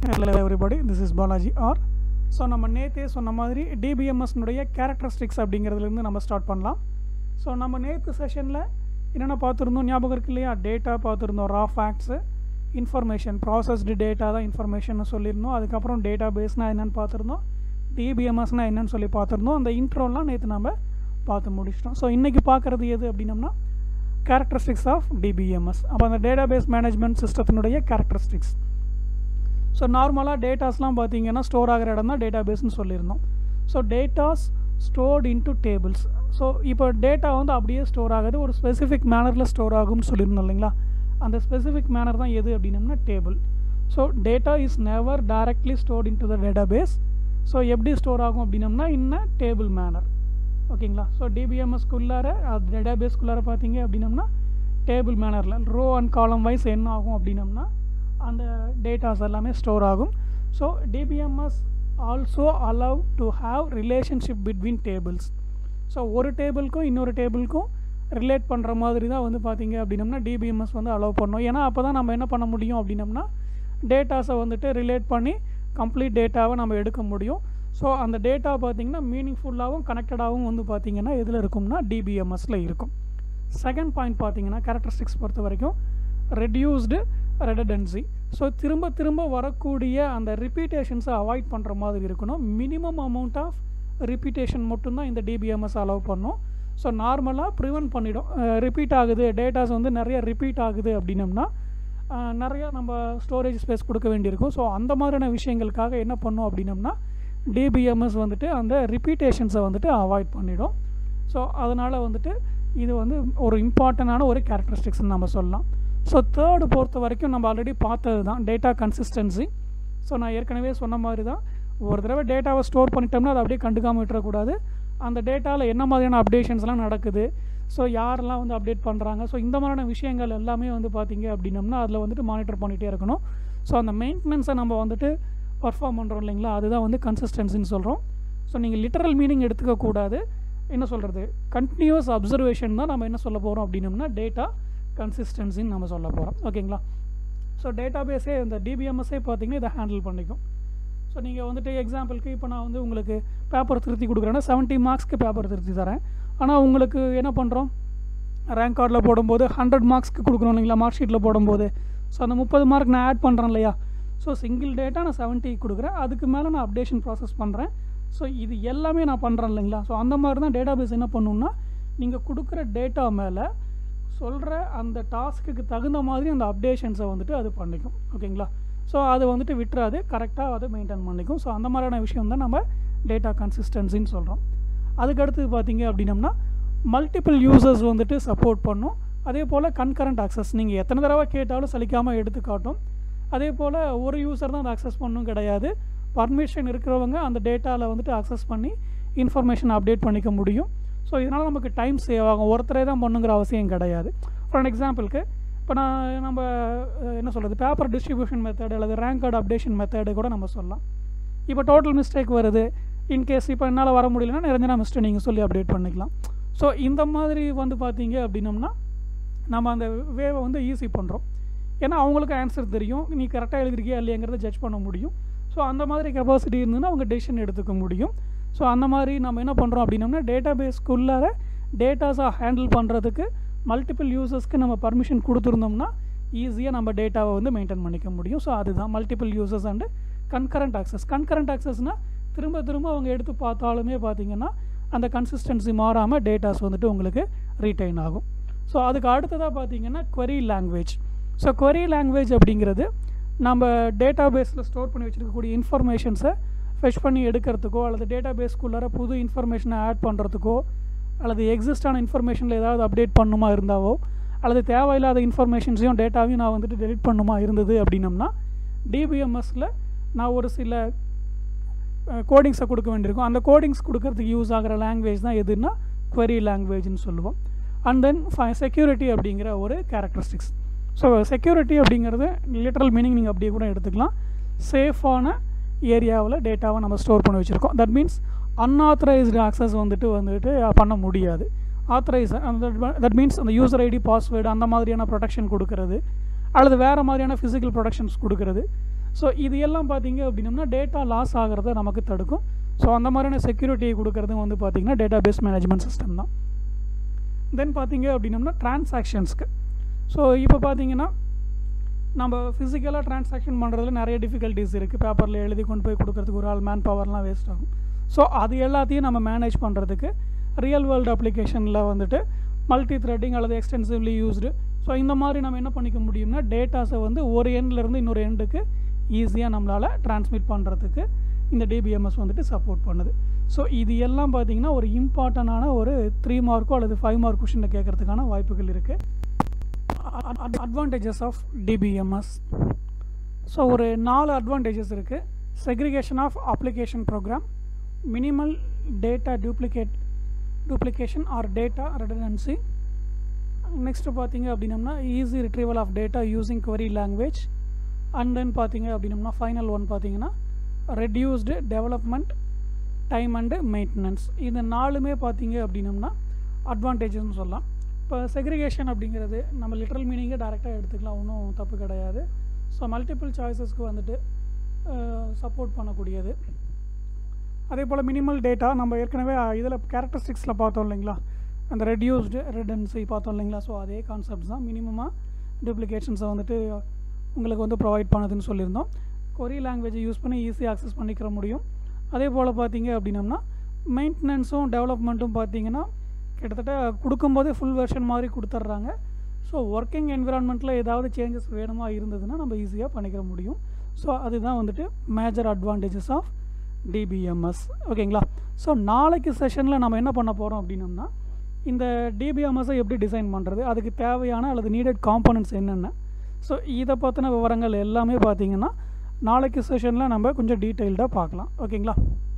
hello everybody this is Balaji R so நம்ம நேற்றே சொன்ன மாதிரி டிபிஎம்எஸ்னுடைய கேரக்டரிஸ்டிக்ஸ் அப்படிங்கிறதுலேருந்து நம்ம ஸ்டார்ட் பண்ணலாம் ஸோ நம்ம நேற்று செஷனில் என்னென்ன பார்த்துருந்தோம் ஞாபகம் இருக்கு இல்லையா டேட்டா பார்த்துருந்தோம் raw facts information processed data தான் இன்ஃபர்மேஷன் சொல்லியிருந்தோம் அதுக்கப்புறம் டேட்டா பேஸ்னால் என்னென்னு பார்த்துருந்தோம் டிபிஎம்எஸ்னால் என்னென்னு சொல்லி பார்த்துருந்தோம் அந்த இன்ட்ரோலாம் நேற்று நம்ம பார்த்து முடிச்சிட்டோம் ஸோ இன்றைக்கி பார்க்குறது எது அப்படின்னம்னா கேரக்டரிஸ்டிக்ஸ் ஆஃப் டிபிஎம்எஸ் அப்போ அந்த டேட்டா பேஸ் மேனேஜ்மெண்ட் சிஸ்டத்தினுடைய கேரக்டரிஸ்டிக்ஸ் ஸோ நார்மலாக டேட்டாஸ்லாம் பார்த்தீங்கன்னா ஸ்டோர் ஆகிற இடம் தான் டேட்டா பேஸ்னு சொல்லியிருந்தோம் so datas stored into tables so இப்போ டேட்டா வந்து அப்படியே ஸ்டோர் ஆகுது ஒரு ஸ்பெசிஃபிக் மேனரில் ஸ்டோர் ஆகும்னு சொல்லியிருந்தோம் இல்லைங்களா அந்த ஸ்பெசிஃபிக் மேனர் தான் எது அப்படின்னம்னா table so data is never directly stored into the data base so எப்படி ஸ்டோர் ஆகும் அப்படின்னம்னா இன்ன டேபிள் மேனர் ஓகேங்களா ஸோ டிபிஎம்எஸ்க்குள்ளார அது டேட்டா பேஸ்க்குள்ளார பார்த்தீங்க அப்படின்னம்னா டேபிள் மேனரில் ரோ அண்ட் காலம் வைஸ் என்ன ஆகும் அப்படின்னம்னா அந்த டேட்டாஸ் எல்லாமே ஸ்டோர் ஆகும் so DBMS also allow to have relationship between tables so ஒரு டேபிளுக்கும் இன்னொரு டேபிளுக்கும் ரிலேட் பண்ணுற மாதிரி தான் வந்து பார்த்தீங்க அப்படின்னம்னா டிபிஎம்எஸ் வந்து அலோவ் பண்ணோம் ஏன்னா அப்போ தான் நம்ம என்ன பண்ண முடியும் அப்படின்னம்னா டேட்டாஸை வந்துட்டு ரிலேட் பண்ணி கம்ப்ளீட் டேட்டாவை நம்ம எடுக்க முடியும் ஸோ அந்த டேட்டா பார்த்திங்கன்னா மீனிங்ஃபுல்லாகவும் கனெக்டடாகவும் வந்து பார்த்திங்கன்னா எதில் இருக்கும்னா டிபிஎம்எஸில் இருக்கும் செகண்ட் பாயிண்ட் பார்த்தீங்கன்னா கேரக்டரிஸ்டிக்ஸ் பொறுத்த வரைக்கும் ரெடியூஸ்டு ரெடடன்சி ஸோ திரும்ப திரும்ப வரக்கூடிய அந்த ரிப்பீட்டேஷன்ஸை அவாய்ட் பண்ணுற மாதிரி இருக்கணும் மினிமம் அமௌண்ட் ஆஃப் ரிப்பீட்டேஷன் மட்டும்தான் இந்த டிபிஎம்எஸ் அலோவ் பண்ணும் ஸோ நார்மலாக ப்ரிவென்ட் பண்ணிடும் ரிப்பீட் ஆகுது டேட்டாஸ் வந்து நிறைய ரிப்பீட் ஆகுது அப்படின்னம்னா நிறையா நம்ம ஸ்டோரேஜ் ஸ்பேஸ் கொடுக்க வேண்டியிருக்கும் ஸோ அந்த மாதிரியான விஷயங்களுக்காக என்ன பண்ணோம் அப்படின்னம்னா டிபிஎம்எஸ் வந்துட்டு அந்த ரிப்பீட்டேஷன்ஸை வந்துட்டு அவாய்ட் பண்ணிடும் ஸோ அதனால் வந்துட்டு இது வந்து ஒரு இம்பார்ட்டண்டான ஒரு கேரக்டரிஸ்டிக்ஸ்னு நம்ம சொல்லலாம் ஸோ தேர்டு பொறுத்த வரைக்கும் நம்ம ஆல்ரெடி பார்த்தது தான் டேட்டா கன்சிஸ்டன்சி ஸோ நான் ஏற்கனவே சொன்ன மாதிரி தான் ஒரு தடவை டேட்டாவை ஸ்டோர் பண்ணிட்டோம்னா அதை அப்படியே கண்டுக்காமல் விட்டுறக்கூடாது அந்த டேட்டாவில் என்ன மாதிரியான அப்டேஷன்ஸ்லாம் நடக்குது ஸோ யாரெல்லாம் வந்து அப்டேட் பண்ணுறாங்க ஸோ இந்த மாதிரியான விஷயங்கள் எல்லாமே வந்து பார்த்திங்க அப்படின்னம்னா அதில் வந்துட்டு மானிட்டர் பண்ணிகிட்டே இருக்கணும் ஸோ அந்த மெயின்டெனன்ஸை நம்ம வந்துட்டு பர்ஃபார்ம் பண்ணுறோம் இல்லைங்களா அதுதான் வந்து கன்சிஸ்டன்சின்னு சொல்கிறோம் ஸோ நீங்கள் லிட்டரல் மீனிங் எடுத்துக்கக்கூடாது என்ன சொல்கிறது கண்டினியூஸ் அப்சர்வேஷன் தான் நம்ம என்ன சொல்ல போகிறோம் அப்படின்னம்னா டேட்டா கன்சிஸ்டன்சின்னு நம்ம சொல்ல போகிறோம் ஓகேங்களா ஸோ டேட்டா பேஸே இந்த டிபிஎம்எஸ்ஸே பார்த்தீங்கன்னா இதை ஹேண்டில் பண்ணிக்கும் ஸோ நீங்கள் வந்துட்டு எக்ஸாம்பிளுக்கு இப்போ நான் வந்து உங்களுக்கு பேப்பர் திருத்தி கொடுக்குறேன்னா செவன்ட்டி மார்க்ஸ்க்கு பேப்பர் திருத்தி தரேன் ஆனால் உங்களுக்கு என்ன பண்ணுறோம் ரேங்க் கார்டில் போடும்போது ஹண்ட்ரட் மார்க்ஸ்க்கு கொடுக்குறோம் இல்லைங்களா மார்க் ஷீட்டில் போடும்போது ஸோ அந்த முப்பது மார்க் நான் ஆட் பண்ணுறேன் இல்லையா ஸோ சிங்கிள் டேட்டா நான் செவன்ட்டி கொடுக்குறேன் அதுக்கு மேலே நான் அப்டேஷன் ப்ராசஸ் பண்ணுறேன் ஸோ இது எல்லாமே நான் பண்ணுறேன் இல்லைங்களா ஸோ அந்த மாதிரி தான் டேட்டா பேஸ் என்ன பண்ணுன்னா நீங்கள் கொடுக்குற டேட்டா மேலே சொல்கிற அந்த டாஸ்க்குக்கு தகுந்த மாதிரி அந்த அப்டேஷன்ஸை வந்துட்டு அது பண்ணிக்கும் ஓகேங்களா ஸோ அது வந்துட்டு விட்டுறாது கரெக்டாக அதை மெயின்டைன் பண்ணிக்கும் ஸோ அந்த மாதிரியான விஷயம் தான் நம்ம டேட்டா கன்சிஸ்டன்சின்னு சொல்கிறோம் அதுக்கடுத்து பார்த்தீங்க அப்படின்னம்னா மல்டிபிள் யூசர்ஸ் வந்துட்டு சப்போர்ட் பண்ணும் அதே போல் கன்கரண்ட் அக்சஸ் நீங்கள் எத்தனை தடவை கேட்டாலும் சலிக்காமல் எடுத்து காட்டும் அதே போல் ஒரு யூசர் தான் அதை அக்சஸ் பண்ணும் கிடையாது பர்மிஷன் இருக்கிறவங்க அந்த டேட்டாவில் வந்துட்டு அக்சஸ் பண்ணி இன்ஃபர்மேஷன் அப்டேட் பண்ணிக்க முடியும் ஸோ இதனால் நமக்கு டைம் சேவ் ஆகும் ஒருத்தரே தான் பண்ணுங்கிற அவசியம் கிடையாது ஃபார் எக்ஸாம்பிளுக்கு இப்போ நான் நம்ம என்ன சொல்கிறது பேப்பர் டிஸ்ட்ரிபியூஷன் மெத்தட் அல்லது ரேங்க் கார்டு அப்டேஷன் மெத்தடு கூட நம்ம சொல்லலாம் இப்போ டோட்டல் மிஸ்டேக் வருது இன்கேஸ் இப்போ என்னால் வர முடியலன்னா நிரஞ்சனா மிஸ்டேக் நீங்கள் சொல்லி அப்டேட் பண்ணிக்கலாம் ஸோ இந்த மாதிரி வந்து பார்த்தீங்க அப்படின்னம்னா நம்ம அந்த வேவை வந்து ஈஸி பண்ணுறோம் ஏன்னா அவங்களுக்கு ஆன்சர் தெரியும் நீ கரெக்டாக எழுதிருக்கியா இல்லையாங்கிறத ஜட்ஜ் பண்ண முடியும் ஸோ அந்த மாதிரி கெப்பாசிட்டி இருந்ததுன்னா அவங்க டெசிஷன் எடுத்துக்க முடியும் ஸோ அந்த மாதிரி நம்ம என்ன பண்ணுறோம் அப்படின்னம்னா டேட்டா பேஸ்க்குள்ளார டேட்டாஸை ஹேண்டில் பண்ணுறதுக்கு மல்டிபிள் யூசர்ஸ்க்கு நம்ம பர்மிஷன் கொடுத்துருந்தோம்னா ஈஸியாக நம்ம டேட்டாவை வந்து மெயின்டைன் பண்ணிக்க முடியும் ஸோ அதுதான் multiple users and concurrent access concurrent ஆக்சஸ்னால் திரும்ப திரும்ப அவங்க எடுத்து பார்த்தாலுமே பார்த்தீங்கன்னா அந்த கன்சிஸ்டன்சி மாறாமல் டேட்டாஸ் வந்துட்டு உங்களுக்கு ரீட்டைன் ஆகும் ஸோ அதுக்கு அடுத்ததாக பார்த்தீங்கன்னா query language so query language அப்படிங்கிறது நம்ம டேட்டா பேஸில் ஸ்டோர் பண்ணி வச்சுருக்கக்கூடிய இன்ஃபர்மேஷன்ஸை ஃபெச் பண்ணி எடுக்கிறதுக்கோ அல்லது டேட்டா பேஸ்க்குள்ளார புது இன்ஃபர்மேஷனை ஆட் பண்ணுறதுக்கோ அல்லது எக்ஸிஸ்டான இன்ஃபர்மேஷனில் ஏதாவது அப்டேட் பண்ணுமா இருந்தாவோ அல்லது தேவையில்லாத இன்ஃபர்மேஷன்ஸையும் டேட்டாவையும் நான் வந்துட்டு டெலிட் பண்ணுமா இருந்தது அப்படின்னம்னா டிபிஎம்எஸில் நான் ஒரு சில கோடிங்ஸை கொடுக்க வேண்டியிருக்கும் அந்த கோடிங்ஸ் கொடுக்கறதுக்கு யூஸ் ஆகிற லாங்குவேஜ் தான் எதுன்னா query லாங்குவேஜ்னு சொல்லுவோம் அண்ட் தென் செக்யூரிட்டி அப்படிங்கிற ஒரு கேரக்டரிஸ்டிக்ஸ் ஸோ செக்யூரிட்டி அப்படிங்கிறது லிட்டரல் மீனிங் நீங்கள் அப்படியே கூட எடுத்துக்கலாம் சேஃபான ஏரியாவில் டேட்டாவை நம்ம ஸ்டோர் பண்ணி வச்சுருக்கோம் தட் மீன்ஸ் அன்ஆத்தரைஸ்டு ஆக்சஸ் வந்துட்டு வந்துட்டு பண்ண முடியாது ஆத்தரைஸ் அந்த தட் மீன்ஸ் அந்த யூசர் ஐடி பாஸ்வேர்டு அந்த மாதிரியான ப்ரொடெக்ஷன் கொடுக்கறது அல்லது வேறு மாதிரியான ஃபிசிக்கல் ப்ரொடெக்ஷன்ஸ் கொடுக்கறது ஸோ இது எல்லாம் பார்த்தீங்க அப்படின்னம்னா டேட்டா லாஸ் ஆகிறத நமக்கு தடுக்கும் ஸோ அந்த மாதிரியான செக்யூரிட்டியை கொடுக்குறதும் வந்து பார்த்திங்கன்னா டேட்டா பேஸ் மேனேஜ்மெண்ட் சிஸ்டம் தான் தென் பார்த்தீங்க அப்படின்னம்னா டிரான்சாக்ஷன்ஸ்க்கு ஸோ இப்போ பார்த்தீங்கன்னா நம்ம ஃபிசிக்கலாக டிரான்சாக்ஷன் பண்ணுறதுல நிறைய டிஃபிகல்ட்டிஸ் இருக்குது பேப்பரில் எழுதி கொண்டு போய் கொடுக்கறதுக்கு ஒரு ஆள் மேன் பவர்லாம் வேஸ்ட் ஆகும் ஸோ அது எல்லாத்தையும் நம்ம மேனேஜ் பண்ணுறதுக்கு ரியல் வேர்ல்டு அப்ளிகேஷனில் வந்துட்டு மல்டி த்ரெட்டிங் அல்லது எக்ஸ்டென்சிவ்லி யூஸ்டு ஸோ இந்த மாதிரி நம்ம என்ன பண்ணிக்க முடியும்னா டேட்டாஸை வந்து ஒரு எண்ட்லேருந்து இன்னொரு எண்டுக்கு ஈஸியாக நம்மளால் டிரான்ஸ்மிட் பண்ணுறதுக்கு இந்த டிபிஎம்எஸ் வந்துட்டு சப்போர்ட் பண்ணுது ஸோ இது எல்லாம் பார்த்திங்கன்னா ஒரு இம்பார்ட்டண்டான ஒரு த்ரீ மார்க்கோ அல்லது ஃபைவ் மார்க் கொஷினில் கேட்குறதுக்கான வாய்ப்புகள் இருக்குது அட்வான்டேஜஸ் ஆஃப் டிபிஎம்எஸ் ஸோ ஒரு நாலு அட்வான்டேஜஸ் இருக்குது segregation of application program minimal data duplicate duplication or data redundancy next பார்த்தீங்க அப்படின்னம்னா easy retrieval of data using query language and then பார்த்தீங்க அப்படின்னம்னா ஃபைனல் ஒன் பார்த்தீங்கன்னா reduced development time and maintenance இது நாலுமே பார்த்தீங்க அப்படின்னம்னா அட்வான்டேஜஸ்னு சொல்லலாம் இப்போ செக்ரிகேஷன் அப்படிங்கிறது நம்ம லிட்ரல் மீனிங்கை டேரெக்டாக எடுத்துக்கலாம் ஒன்றும் தப்பு கிடையாது ஸோ மல்டிபிள் சாய்ஸஸ்க்கு வந்துட்டு சப்போர்ட் பண்ணக்கூடியது அதே போல் மினிமல் டேட்டா நம்ம ஏற்கனவே இதில் கேரக்டரிஸ்டிக்ஸில் பார்த்தோம் இல்லைங்களா அந்த ரெடியூஸ்டு ரெடன்சி பார்த்தோம் இல்லைங்களா ஸோ அதே கான்செப்ட்ஸ் தான் மினிமமாக டூப்ளிகேஷன்ஸை வந்துட்டு உங்களுக்கு வந்து ப்ரொவைட் பண்ணுதுன்னு சொல்லியிருந்தோம் கொரி லாங்குவேஜை யூஸ் பண்ணி ஈஸியாக அக்சஸ் பண்ணிக்கிற முடியும் அதே போல் பார்த்தீங்க அப்படின்னம்னா மெயின்டெனன்ஸும் டெவலப்மெண்ட்டும் பார்த்தீங்கன்னா கிட்டத்தட்ட கொடுக்கும்போதே ஃபுல் வெர்ஷன் மாதிரி கொடுத்துட்றாங்க ஸோ ஒர்க்கிங் என்விரான்மெண்ட்டில் ஏதாவது சேஞ்சஸ் வேணுமா இருந்ததுன்னா நம்ம ஈஸியாக பண்ணிக்கிற முடியும் ஸோ அதுதான் வந்துட்டு மேஜர் அட்வான்டேஜஸ் ஆஃப் டிபிஎம்எஸ் ஓகேங்களா ஸோ நாளைக்கு செஷனில் நம்ம என்ன பண்ண போகிறோம் அப்படின்னம்னா இந்த டிபிஎம்எஸ்ஸை எப்படி டிசைன் பண்ணுறது அதுக்கு தேவையான அல்லது நீடட் காம்பனன்ட்ஸ் என்னென்ன ஸோ இதை பற்றின விவரங்கள் எல்லாமே பார்த்தீங்கன்னா நாளைக்கு செஷனில் நம்ம கொஞ்சம் டீட்டெயில்டாக பார்க்கலாம் ஓகேங்களா